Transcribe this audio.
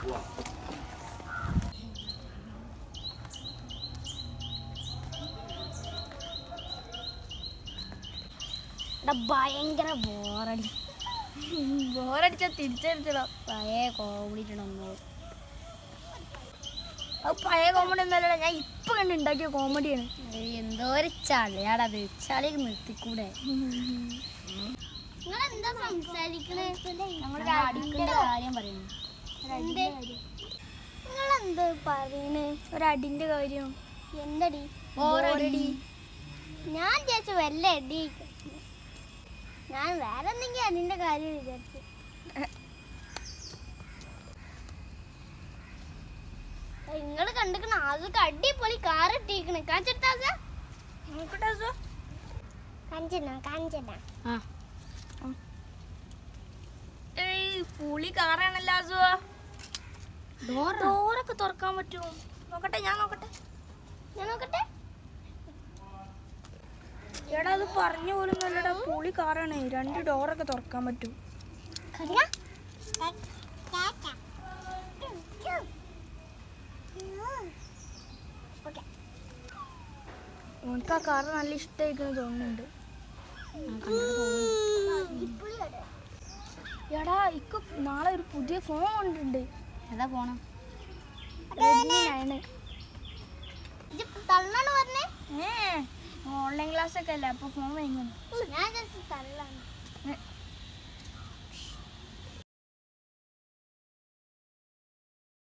എടാ ഭയങ്കര ബോറടി ബോറടിച്ചാ തിരിച്ചടിച്ചടാ പഴയ കോമഡി ഇടണോ അത് പഴയ കോമഡി ഒന്നല്ലടാ ഞാൻ ഇപ്പൊ കണ്ട് ഉണ്ടാക്കിയ കോമഡിയാണ് എന്തോ ഒരു ചളിയാടത് ചളി നിർത്തിക്കൂടെ നിങ്ങൾ എന്താ സംസാരിക്കണേ ഞങ്ങളൊരു അടിന്റെ കാര്യം പറയുന്നു നിങ്ങൾ എന്താ പറയണേ ഒരടിന്റെ കാര്യം എന്തടി ബോറടി ഞാൻ വിചാരിച്ചു വല്ല അടി ഞാൻ വേറെ എന്തെങ്കിലും അതിന്റെ കാര്യം വിചാരിച്ചു നിങ്ങൾ കണ്ടിക്കണ അതൊക്കെ അടിപൊളി കാർ ഇട്ടിരിക്കണേ കാഞ്ചെടുത്താ നോക്കട്ടെ സോ കാഞ്ചന കാഞ്ചന ഏയ് പുളി കാറാണല്ലോ അസുവ ഡോറൊക്കെ തുറക്കാൻ പറ്റുമോ നോക്കട്ടെ ഞാൻ നോക്കട്ടെ ഞാൻ നോക്കട്ടെ എടാ അത് പറഞ്ഞു പോലും നല്ലടാ പുളി കാറാണ് രണ്ട് ഡോറൊക്കെ തുറക്കാൻ പറ്റും കറിയാ എനിക്ക് ആ കാറ് നല്ല ഇഷ്ടമായിരിക്കുന്നു തോന്നുന്നുണ്ട് എടാ ഇക്ക് നാളെ ഒരു പുതിയ ഫോൺ കൊണ്ടുണ്ട് ഏതാ പോണം റെഡ്മി നയന് തള്ളാണ് പറഞ്ഞേ ഏ ഓൺലൈൻ ക്ലാസ് ഒക്കെ അല്ലേ അപ്പൊ ഫോൺ വാങ്ങുന്നു ഞാൻ just തള്ളാണ്